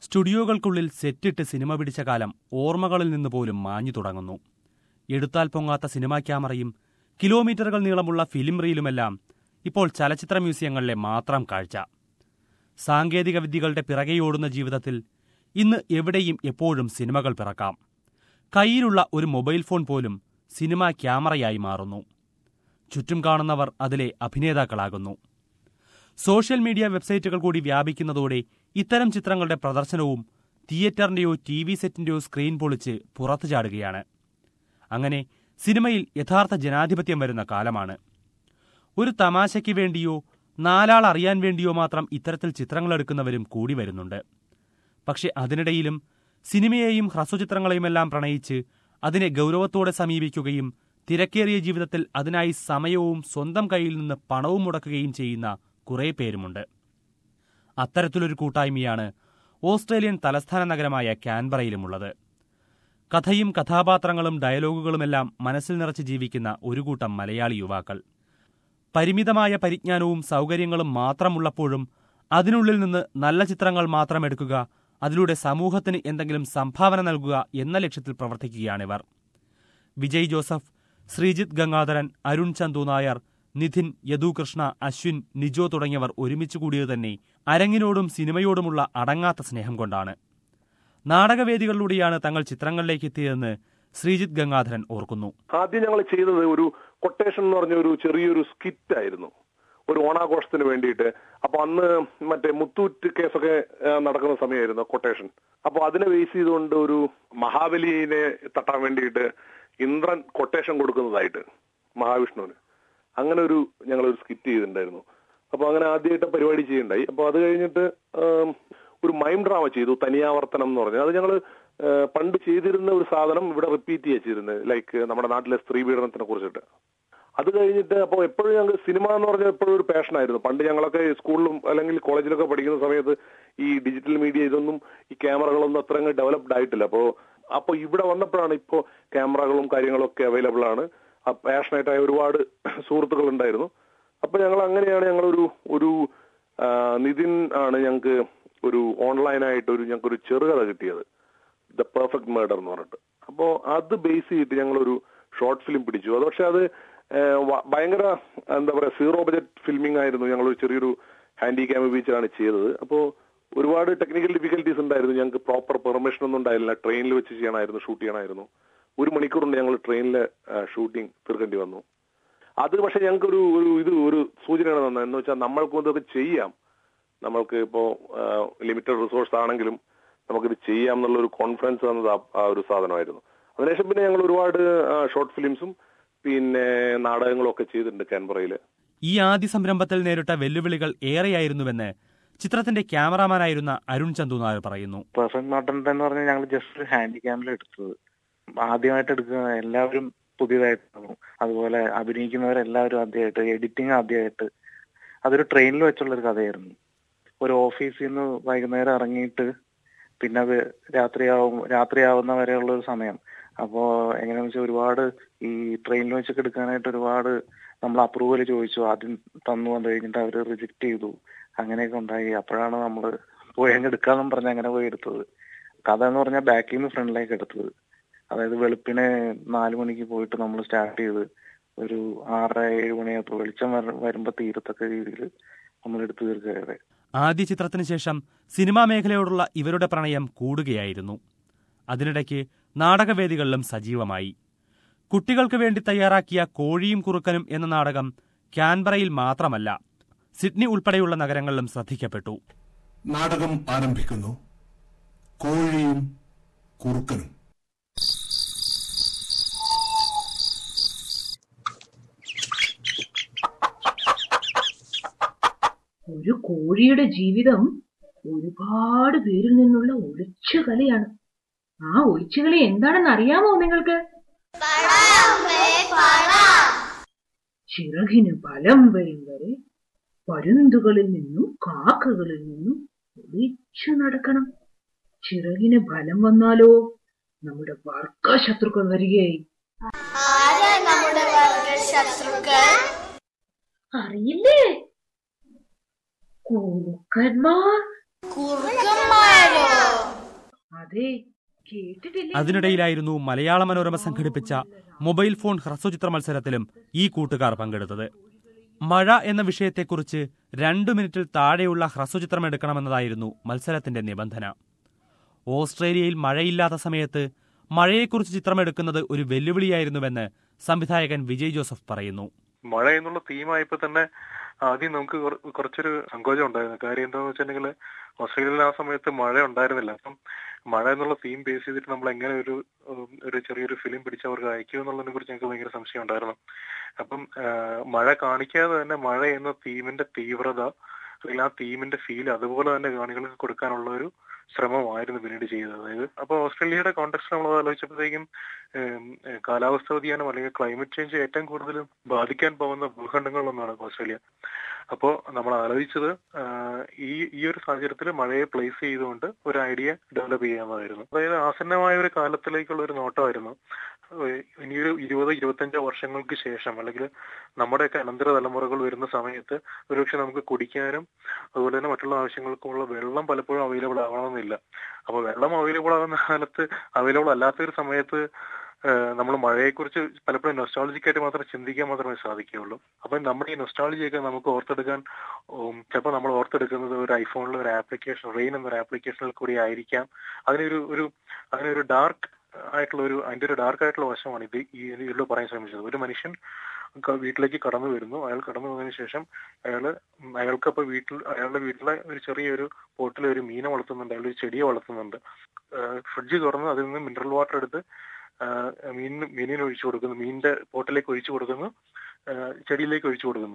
സ്റ്റുഡിയോകൾക്കുള്ളിൽ സെറ്റിട്ട് cinema പിടിച്ച കാലം ഓർമ്മകളിൽ നിന്ന് പോലും മാഞ്ഞു തുടങ്ങുന്നു എടുത്താൽ പൊങ്ങാത്ത സിനിമാ ക്യാമറയും കിലോമീറ്ററുകൾ നീളമുള്ള ഫിലിം റീലുമെല്ലാം ഇപ്പോൾ ചലച്ചിത്ര മ്യൂസിയങ്ങളിലെ മാത്രം കാഴ്ച സാങ്കേതിക വിദ്യകളുടെ പിറകെയോടുന്ന ജീവിതത്തിൽ ഇന്ന് എവിടെയും എപ്പോഴും സിനിമകൾ പിറക്കാം കയ്യിലുള്ള ഒരു മൊബൈൽ ഫോൺ പോലും സിനിമാ ക്യാമറയായി മാറുന്നു ചുറ്റും കാണുന്നവർ അതിലെ അഭിനേതാക്കളാകുന്നു സോഷ്യൽ മീഡിയ വെബ്സൈറ്റുകൾ കൂടി വ്യാപിക്കുന്നതോടെ ഇത്തരം ചിത്രങ്ങളുടെ പ്രദർശനവും തിയേറ്ററിന്റെയോ ടി വി സെറ്റിന്റെയോ സ്ക്രീൻ പൊളിച്ച് പുറത്തു ചാടുകയാണ് അങ്ങനെ സിനിമയിൽ യഥാർത്ഥ ജനാധിപത്യം വരുന്ന കാലമാണ് ഒരു തമാശയ്ക്ക് വേണ്ടിയോ നാലാൾ അറിയാൻ വേണ്ടിയോ മാത്രം ഇത്തരത്തിൽ ചിത്രങ്ങളെടുക്കുന്നവരും കൂടി വരുന്നുണ്ട് പക്ഷെ അതിനിടയിലും സിനിമയെയും ഹ്രസ്വചിത്രങ്ങളെയുമെല്ലാം പ്രണയിച്ച് അതിനെ ഗൗരവത്തോടെ സമീപിക്കുകയും തിരക്കേറിയ ജീവിതത്തിൽ അതിനായി സമയവും സ്വന്തം കയ്യിൽ നിന്ന് പണവും മുടക്കുകയും ചെയ്യുന്ന കുറേ പേരുമുണ്ട് അത്തരത്തിലൊരു കൂട്ടായ്മയാണ് ഓസ്ട്രേലിയൻ തലസ്ഥാന നഗരമായ കാൻബറയിലുമുള്ളത് കഥയും കഥാപാത്രങ്ങളും ഡയലോഗുകളുമെല്ലാം മനസ്സിൽ നിറച്ച് ജീവിക്കുന്ന ഒരു കൂട്ടം മലയാളി യുവാക്കൾ പരിമിതമായ പരിജ്ഞാനവും സൗകര്യങ്ങളും മാത്രമുള്ളപ്പോഴും അതിനുള്ളിൽ നിന്ന് നല്ല ചിത്രങ്ങൾ മാത്രം എടുക്കുക അതിലൂടെ സമൂഹത്തിന് എന്തെങ്കിലും സംഭാവന നൽകുക എന്ന ലക്ഷ്യത്തിൽ പ്രവർത്തിക്കുകയാണിവർ വിജയ് ജോസഫ് ശ്രീജിത്ത് ഗംഗാധരൻ അരുൺ ചന്തു നായർ നിധിൻ യദുകൃഷ്ണ അശ്വിൻ നിജോ തുടങ്ങിയവർ ഒരുമിച്ച് കൂടിയത് തന്നെ അരങ്ങിനോടും സിനിമയോടുമുള്ള അടങ്ങാത്ത സ്നേഹം കൊണ്ടാണ് നാടകവേദികളിലൂടെയാണ് തങ്ങൾ ചിത്രങ്ങളിലേക്ക് എത്തിയതെന്ന് ശ്രീജിത്ത് ഗംഗാധരൻ ഓർക്കുന്നു ആദ്യം ഞങ്ങൾ ചെയ്തത് ഒരു കൊട്ടേഷൻ എന്ന് പറഞ്ഞ ഒരു ചെറിയൊരു സ്കിറ്റ് ആയിരുന്നു ഒരു ഓണാഘോഷത്തിന് വേണ്ടിയിട്ട് അപ്പൊ അന്ന് മറ്റേ മുത്തൂറ്റ് കേസൊക്കെ ആ, നടക്കുന്ന സമയമായിരുന്നു കൊട്ടേഷൻ അപ്പൊ അതിനെ ബേസ് ചെയ്തുകൊണ്ട് ഒരു മഹാബലിനെ തട്ടാൻ വേണ്ടിയിട്ട് ഇന്ദ്രൻ കൊട്ടേഷൻ കൊടുക്കുന്നതായിട്ട് മഹാവിഷ്ണുവിന് അങ്ങനെ ഒരു ഞങ്ങൾ ഒരു സ്കിറ്റ് ചെയ്തിട്ടുണ്ടായിരുന്നു അപ്പൊ അങ്ങനെ ആദ്യമായിട്ട് പരിപാടി ചെയ്യണ്ടായി അപ്പൊ അത് കഴിഞ്ഞിട്ട് ആം, ഒരു മൈം ഡ്രാമ ചെയ്തു തനിയാവർത്തനം എന്ന് പറഞ്ഞു അത് ഞങ്ങൾ പണ്ട് ചെയ്തിരുന്ന ഒരു സാധനം ഇവിടെ റിപ്പീറ്റ് ചെയ്യുക ചെയ്തിരുന്നത് ലൈക്ക് നമ്മുടെ നാട്ടിലെ സ്ത്രീ പീഡനത്തിനെ കുറിച്ചിട്ട് അത് കഴിഞ്ഞിട്ട് അപ്പോൾ എപ്പോഴും ഞങ്ങൾ സിനിമ എന്ന് പറഞ്ഞാൽ എപ്പോഴും ഒരു പാഷനായിരുന്നു പണ്ട് ഞങ്ങളൊക്കെ സ്കൂളിലും അല്ലെങ്കിൽ കോളേജിലൊക്കെ പഠിക്കുന്ന സമയത്ത് ഈ ഡിജിറ്റൽ മീഡിയ ഇതൊന്നും ഈ ക്യാമറകളൊന്നും അത്ര ഡെവലപ്ഡ് ആയിട്ടില്ല അപ്പോൾ അപ്പോൾ ഇവിടെ വന്നപ്പോഴാണ് ഇപ്പോൾ ക്യാമറകളും കാര്യങ്ങളും ഒക്കെ അവൈലബിൾ ആണ് ആ പാഷനേറ്റായ ഒരുപാട് സുഹൃത്തുക്കൾ ഉണ്ടായിരുന്നു അപ്പൊ ഞങ്ങൾ അങ്ങനെയാണ് ഞങ്ങളൊരു ഒരു ആ, നിതിൻ ആണ് ഞങ്ങൾക്ക് ഒരു ഓൺലൈനായിട്ട് ഒരു ഞങ്ങൾക്ക് ഒരു ചെറുകഥ കിട്ടിയത് ദ പെർഫെക്റ്റ് മേർഡർ എന്ന് പറഞ്ഞിട്ട് അപ്പോ അത് ബേസ് ചെയ്തിട്ട് ഞങ്ങൾ ഒരു ഷോർട്ട് ഫിലിം പിടിച്ചു അത് പക്ഷെ അത് ഏഹ്, വ- ഭയങ്കര എന്താ പറയാ സീറോ ബജറ്റ് ഫിൽമിംഗ് ആയിരുന്നു ഞങ്ങൾ ഒരു ചെറിയൊരു ഹാൻഡി ക്യാം ഉപയോഗിച്ചാണ് ചെയ്തത് അപ്പോൾ ഒരുപാട് ടെക്നിക്കൽ ഡിഫിക്കൽട്ടീസ് ഉണ്ടായിരുന്നു ഞങ്ങൾക്ക് പ്രോപ്പർ പെർമിഷൻ ഒന്നും ഉണ്ടായിരുന്നില്ല ട്രെയിനിൽ വെച്ച് ചെയ്യണമായിരുന്നു ഷൂട്ട് ചെയ്യണമായിരുന്നു ഒരു മണിക്കൂറുണ്ട് ഞങ്ങൾ ട്രെയിനിലെ ഷൂട്ടിംഗ് തീർക്കേണ്ടി വന്നു അത് പക്ഷെ ഞങ്ങൾക്ക് ഒരു ഒരു ഇത് ഒരു സൂചനയാണ് തന്നത് എന്ന് വെച്ചാൽ നമ്മൾക്കും ഇതൊക്കെ ചെയ്യാം നമ്മൾക്ക് ഇപ്പോ ലിമിറ്റഡ് റിസോഴ്സ് ആണെങ്കിലും നമുക്കിത് ചെയ്യാം എന്നുള്ള ഒരു കോൺഫിഡൻസ് തന്നത് ആ- ആ ഒരു സാധനമായിരുന്നു അതിനുശേഷം പിന്നെ ഞങ്ങൾ ഒരുപാട് ഷോർട്ട് ഫിലിംസും പിന്നെ നാടകങ്ങളും ഒക്കെ ചെയ്തിട്ടുണ്ട് കാൻബറയിൽ ഈ ആദ്യ സംരംഭത്തിൽ നേരിട്ട വെല്ലുവിളികൾ ഏറെയായിരുന്നുവെന്ന് ചിത്രത്തിന്റെ ക്യാമറാമാനായിരുന്ന അരുൺ ചന്തു നായർ പറയുന്നു പെർഫെക്റ്റ് നോട്ടൻ്റെ എന്ന് പറഞ്ഞാൽ ഞങ്ങൾ ജസ്റ്റ് ഒരു ഹാൻഡി ക്യാമിൽ എടുത്തത് ആദ്യമായിട്ട് എടുക്കുക എല്ലാവരും പുതിയതായിട്ടായിരുന്നു അതുപോലെ അഭിനയിക്കുന്നവരെല്ലാവരും ആദ്യമായിട്ട് എഡിറ്റിംഗ് ആദ്യമായിട്ട് അതൊരു ട്രെയിനിൽ വെച്ചുള്ള ഒരു കഥയായിരുന്നു ഒരു ഓഫീസിൽ നിന്ന് വൈകുന്നേരം ഇറങ്ങിയിട്ട് പിന്നെ അത് രാത്രിയാവും രാത്രിയാവുന്ന വരെയുള്ള ഒരു സമയം അപ്പോ എങ്ങനെയാന്ന് വെച്ചാൽ ഒരുപാട് ഈ ട്രെയിനിൽ വെച്ചൊക്കെ എടുക്കാനായിട്ട് ഒരുപാട് നമ്മൾ അപ്രൂവൽ ചോദിച്ചു ആദ്യം തന്നു അത് കഴിഞ്ഞിട്ട് അവർ റിജക്ട് ചെയ്തു അങ്ങനെയൊക്കെ ഉണ്ടായി അപ്പോഴാണ് നമ്മൾ പോയി അങ്ങ് എടുക്കാന്നും പറഞ്ഞ് അങ്ങനെ പോയി എടുത്തത് കഥ എന്ന് പറഞ്ഞാൽ ബാക്കിൽ നിന്ന് ഫ്രണ്ടിലേക്ക് എടുത്തത് അതായത് വെളുപ്പിനെ നാലു മണിക്ക് പോയിട്ട് നമ്മൾ സ്റ്റാർട്ട് ചെയ്ത് ഒരു ആറര ഏഴ് മണിയപ്പോൾ വെളിച്ചം വര- വരുമ്പോ തീരത്തക്ക രീതിയിൽ നമ്മൾ എടുത്തു തീർക്കുകയാണ് ആദ്യ ചിത്രത്തിന് ശേഷം സിനിമാ മേഖലയോടുള്ള ഇവരുടെ പ്രണയം കൂടുകയായിരുന്നു അതിനിടയ്ക്ക് നാടകവേദികളിലും സജീവമായി കുട്ടികൾക്ക് വേണ്ടി തയ്യാറാക്കിയ കോഴിയും കുറുക്കനും എന്ന നാടകം ക്യാൻബറയിൽ മാത്രമല്ല സിഡ്നി ഉൾപ്പെടെയുള്ള നഗരങ്ങളിലും ശ്രദ്ധിക്കപ്പെട്ടു നാടകം ആരംഭിക്കുന്നു കോഴിയും കുറുക്കനും ഒരു കോഴിയുടെ ജീവിതം ഒരുപാട് പേരിൽ നിന്നുള്ള ഒളിച്ചുകളിയാണ് ആ ഒളിച്ചുകളി എന്താണെന്ന് അറിയാമോ നിങ്ങൾക്ക് ചിറകിന് ബലം വരും വരെ പരുന്തുകളിൽ നിന്നും കാക്കകളിൽ നിന്നും ഒളിച്ചു നടക്കണം ചിറകിന് ബലം വന്നാലോ നമ്മുടെ വർക്ക ശത്രുക്കൾ വരികയായി ആരാ നമ്മുടെ വർഗ ശത്രുക്കൾ അറിയില്ലേ കുറുക്കന്മാർ കുറുക്കന്മാരോ അതെ കേട്ടിട്ടില്ലേ അതിനിടയിലായിരുന്നു മലയാള മനോരമ സംഘടിപ്പിച്ച മൊബൈൽ ഫോൺ ഹ്രസ്വചിത്ര മത്സരത്തിലും ഈ കൂട്ടുകാർ പങ്കെടുത്തത് മഴ എന്ന വിഷയത്തെക്കുറിച്ച് രണ്ടു മിനിറ്റിൽ താഴെയുള്ള ഹ്രസ്വചിത്രം എടുക്കണമെന്നതായിരുന്നു മത്സരത്തിന്റെ നിബന്ധന ഓസ്ട്രേലിയയിൽ മഴയില്ലാത്ത സമയത്ത് മഴയെക്കുറിച്ച് ചിത്രമെടുക്കുന്നത് ഒരു വെല്ലുവിളിയായിരുന്നുവെന്ന് സംവിധായകൻ വിജയ് ജോസഫ് പറയുന്നു മഴ എന്നുള്ള തീമായപ്പോ തന്നെ ആദ്യം നമുക്ക് കുറ- കുറച്ചൊരു സങ്കോചം ഉണ്ടായിരുന്നു കാര്യം എന്താന്ന് വെച്ചിട്ടുണ്ടെങ്കിൽ ഓസ്ട്രേലിയയിൽ ആ സമയത്ത് മഴ ഉണ്ടായിരുന്നില്ല അപ്പം മഴ എന്നുള്ള തീം ബേസ് ചെയ്തിട്ട് നമ്മൾ എങ്ങനെ ഒരു ഉം, ഒരു ചെറിയൊരു ഫിലിം പിടിച്ച് അവർക്ക് അയക്കും എന്നുള്ളതിനെ കുറിച്ച് ഞങ്ങൾക്ക് ഭയങ്കര സംശയം ഉണ്ടായിരുന്നു അപ്പം ആ, മഴ കാണിക്കാതെ തന്നെ മഴ എന്ന തീമിന്റെ തീവ്രത അല്ലെങ്കിൽ ആ തീമിന്റെ ഫീൽ അതുപോലെ തന്നെ കാണികൾക്ക് കൊടുക്കാനുള്ള ഒരു ശ്രമമായിരുന്നു പിന്നീട് ചെയ്തത് അതായത് അപ്പൊ ഓസ്ട്രേലിയയുടെ കോണ്ടെക്സ്റ്റ് നമ്മൾ ആലോചിച്ചപ്പോഴത്തേക്കും ഏം, ഏ, കാലാവസ്ഥ വ്യതിയാനം അല്ലെങ്കിൽ ക്ലൈമറ്റ് ചേഞ്ച് ഏറ്റവും കൂടുതൽ ബാധിക്കാൻ പോകുന്ന ഭൂഖണ്ഡങ്ങളിലൊന്നാണ് ഓസ്ട്രേലിയ അപ്പോൾ നമ്മൾ ആലോചിച്ചത് ആ, ഈ ഈ ഒരു സാഹചര്യത്തിൽ മഴയെ പ്ലേസ് ചെയ്തുകൊണ്ട് ഒരു ഐഡിയ ഡെവലപ്പ് ചെയ്യാമെന്നായിരുന്നു അതായത് ആസന്നമായ ഒരു കാലത്തിലേക്കുള്ള ഒരു നോട്ടമായിരുന്നു ഏഹ് ഇനിയൊരു ഇരുപത് ഇരുപത്തഞ്ചോ വർഷങ്ങൾക്ക് ശേഷം അല്ലെങ്കിൽ നമ്മുടെയൊക്കെ അനന്തര തലമുറകൾ വരുന്ന സമയത്ത് ഒരുപക്ഷെ നമുക്ക് കുടിക്കാനും അതുപോലെ തന്നെ മറ്റുള്ള ആവശ്യങ്ങൾക്കുമുള്ള വെള്ളം പലപ്പോഴും അവൈലബിൾ ആവണമെന്നില്ല അപ്പൊ വെള്ളം അവൈലബിൾ ആകുന്ന കാലത്ത് അവൈലബിൾ അല്ലാത്ത ഒരു സമയത്ത് നമ്മൾ മഴയെക്കുറിച്ച് പലപ്പോഴും നൊസ്റ്റാളജിക് ആയിട്ട് മാത്രം ചിന്തിക്കാൻ മാത്രമേ സാധിക്കുകയുള്ളൂ അപ്പൊ നമ്മുടെ ഈ നൊസ്റ്റാളജിയൊക്കെ നമുക്ക് ഓർത്തെടുക്കാൻ ഉം, ചിലപ്പോൾ നമ്മൾ ഓർത്തെടുക്കുന്നത് ഒരു ഐഫോണിൽ ഒരു ആപ്ലിക്കേഷൻ റെയിൻ എന്നൊരു ആപ്ലിക്കേഷനിൽ കൂടി ആയിരിക്കാം അതിനൊരു ഒരു അതിനൊരു ഡാർക്ക് ആയിട്ടുള്ള ഒരു അതിന്റെ ഒരു ഡാർക്ക് ആയിട്ടുള്ള വശമാണ് ഇത് ഈ ഇതിലൂടെ പറയാൻ ശ്രമിച്ചത് ഒരു മനുഷ്യൻ ക- വീട്ടിലേക്ക് കടന്നു വരുന്നു അയാൾ കടന്നു വന്നതിന് ശേഷം അയാള് ഉം അയാൾക്ക് അപ്പൊ വീട്ടിൽ അയാളുടെ വീട്ടിലെ ഒരു ചെറിയൊരു പോട്ടിൽ ഒരു മീനെ വളർത്തുന്നുണ്ട് അയാൾ ഒരു ചെടിയെ വളർത്തുന്നുണ്ട് ഫ്രിഡ്ജ് തുറന്ന് അതിൽ നിന്ന് മിനറൽ വാട്ടർ എടുത്ത് ആഹ് മീനിന് മീനിന് ഒഴിച്ചു കൊടുക്കുന്നു മീനിന്റെ പോട്ടിലേക്ക് ഒഴിച്ചു കൊടുക്കുന്നു ആഹ് ചെടിയിലേക്ക് ഒഴിച്ചു കൊടുക്കുന്നു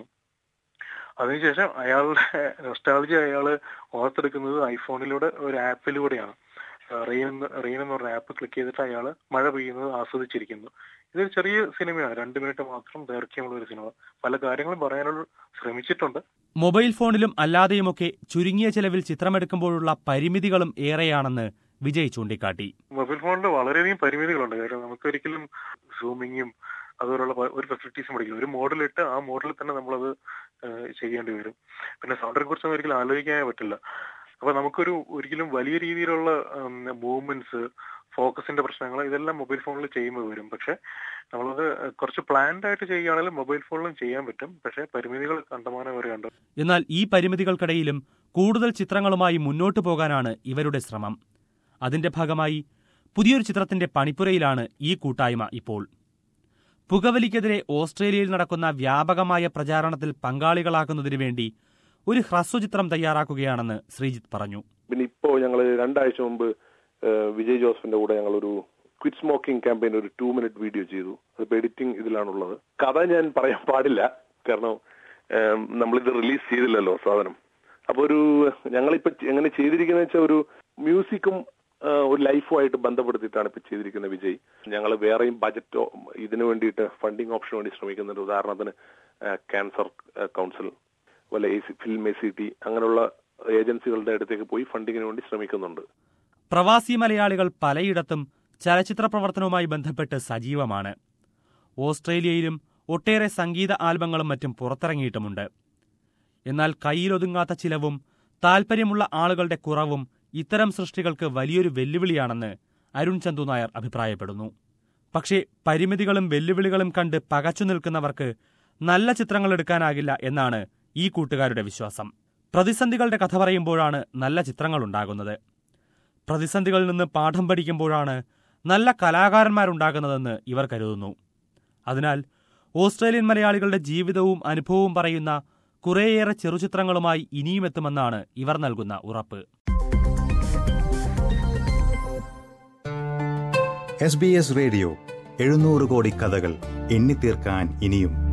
അതിനുശേഷം അയാളുടെ നൊസ്റ്റാളജി അയാള് ഓർത്തെടുക്കുന്നത് ഐഫോണിലൂടെ ഒരു ആപ്പിലൂടെയാണ് റെയിൻ എന്ന് റെയിൻ എന്ന് പറഞ്ഞ ആപ്പ് ക്ലിക്ക് ചെയ്തിട്ട് അയാൾ മഴ പെയ്യുന്നത് ആസ്വദിച്ചിരിക്കുന്നു ഇതൊരു ചെറിയ സിനിമയാണ് രണ്ട് മിനിറ്റ് മാത്രം ദൈർഘ്യമുള്ള ഒരു സിനിമ പല കാര്യങ്ങളും പറയാനുള്ള ശ്രമിച്ചിട്ടുണ്ട് മൊബൈൽ ഫോണിലും അല്ലാതെയുമൊക്കെ ചുരുങ്ങിയ ചെലവിൽ ചിത്രമെടുക്കുമ്പോഴുള്ള പരിമിതികളും ഏറെയാണെന്ന് വിജയ് ചൂണ്ടിക്കാട്ടി മൊബൈൽ ഫോണിൽ വളരെയധികം പരിമിതികളുണ്ട് കാരണം നമുക്ക് ഒരിക്കലും സൂമിങ്ങും അതുപോലുള്ള പ- ഒരു ഫെസിലിറ്റീസും പഠിക്കില്ല ഒരു മോഡലിട്ട് ആ മോഡലിൽ തന്നെ നമ്മളത് ഏഹ്, ചെയ്യേണ്ടി വരും പിന്നെ സൗണ്ടിനെ കുറിച്ചൊന്നും ഒരിക്കലും ആലോചിക്കാനേ പറ്റില്ല അപ്പൊ നമുക്കൊരു ഒരിക്കലും വലിയ രീതിയിലുള്ള മൂവ്മെന്റ്സ് ഫോക്കസിന്റെ പ്രശ്നങ്ങൾ ഇതെല്ലാം മൊബൈൽ ഫോണിൽ ചെയ്യുമ്പോൾ വരും പക്ഷെ നമ്മളത് കുറച്ച് പ്ലാൻഡ് ആയിട്ട് ചെയ്യുകയാണെങ്കിൽ മൊബൈൽ ഫോണിലും ചെയ്യാൻ പറ്റും പക്ഷെ പരിമിതികൾ കണ്ടമാനം വരെ ഉണ്ട് എന്നാൽ ഈ പരിമിതികൾക്കിടയിലും കൂടുതൽ ചിത്രങ്ങളുമായി മുന്നോട്ടു പോകാനാണ് ഇവരുടെ ശ്രമം അതിന്റെ ഭാഗമായി പുതിയൊരു ചിത്രത്തിന്റെ പണിപ്പുരയിലാണ് ഈ കൂട്ടായ്മ ഇപ്പോൾ പുകവലിക്കെതിരെ ഓസ്ട്രേലിയയിൽ നടക്കുന്ന വ്യാപകമായ പ്രചാരണത്തിൽ പങ്കാളികളാക്കുന്നതിനു വേണ്ടി ഒരു ഹ്രസ്വചിത്രം തയ്യാറാക്കുകയാണെന്ന് ശ്രീജിത്ത് പറഞ്ഞു പിന്നെ ഇപ്പോ ഞങ്ങൾ രണ്ടാഴ്ച മുമ്പ് ഏഹ്, വിജയ് ജോസഫിന്റെ കൂടെ ഞങ്ങളൊരു ക്വിറ്റ് സ്മോക്കിംഗ് ക്യാമ്പയിൻ ഒരു ടു മിനിറ്റ് വീഡിയോ ചെയ്തു അതിപ്പോ എഡിറ്റിംഗ് ഇതിലാണുള്ളത് കഥ ഞാൻ പറയാൻ പാടില്ല കാരണം ഏഹ്, നമ്മളിത് റിലീസ് ചെയ്തില്ലല്ലോ സാധനം അപ്പൊ ഒരു ഞങ്ങളിപ്പോ എങ്ങനെ ചെയ്തിരിക്കുന്ന വെച്ചാൽ ഒരു മ്യൂസിക്കും ഏഹ്, ഒരു ലൈഫുമായിട്ട് ബന്ധപ്പെടുത്തിയിട്ടാണ് ഇപ്പൊ ചെയ്തിരിക്കുന്നത് വിജയ് ഞങ്ങൾ വേറെയും ബജറ്റ് ഇതിനു വേണ്ടിയിട്ട് ഫണ്ടിങ് ഓപ്ഷന് വേണ്ടി ശ്രമിക്കുന്നുണ്ട് ഉദാഹരണത്തിന് ക്യാൻസർ കൗൺസിൽ വല്ല A C film A C T അങ്ങനെയുള്ള ഏജൻസികളുടെ അടുത്തേക്ക് പോയി ഫണ്ടിങ്ങിന് വേണ്ടി ശ്രമിക്കുന്നുണ്ട് പ്രവാസി മലയാളികൾ പലയിടത്തും ചലച്ചിത്ര പ്രവർത്തനവുമായി ബന്ധപ്പെട്ട് സജീവമാണ് ഓസ്ട്രേലിയയിലും ഒട്ടേറെ സംഗീത ആൽബങ്ങളും മറ്റും പുറത്തിറങ്ങിയിട്ടുമുണ്ട് എന്നാൽ കയ്യിലൊതുങ്ങാത്ത ചിലവും താൽപ്പര്യമുള്ള ആളുകളുടെ കുറവും ഇത്തരം സൃഷ്ടികൾക്ക് വലിയൊരു വെല്ലുവിളിയാണെന്ന് അരുൺ ചന്തു നായർ അഭിപ്രായപ്പെടുന്നു പക്ഷേ പരിമിതികളും വെല്ലുവിളികളും കണ്ട് പകച്ചു നിൽക്കുന്നവർക്ക് നല്ല ചിത്രങ്ങൾ എടുക്കാനാകില്ല എന്നാണ് ഈ കൂട്ടുകാരുടെ വിശ്വാസം പ്രതിസന്ധികളുടെ കഥ പറയുമ്പോഴാണ് നല്ല ചിത്രങ്ങൾ ഉണ്ടാകുന്നത് പ്രതിസന്ധികളിൽ നിന്ന് പാഠം പഠിക്കുമ്പോഴാണ് നല്ല കലാകാരന്മാരുണ്ടാകുന്നതെന്ന് ഇവർ കരുതുന്നു അതിനാൽ ഓസ്ട്രേലിയൻ മലയാളികളുടെ ജീവിതവും അനുഭവവും പറയുന്ന കുറേയേറെ ചെറുചിത്രങ്ങളുമായി ഇനിയും എത്തുമെന്നാണ് ഇവർ നൽകുന്ന ഉറപ്പ് എസ് ബി എസ് റേഡിയോ എഴുന്നൂറ് കോടി കഥകൾ എണ്ണിത്തീർക്കാൻ ഇനിയും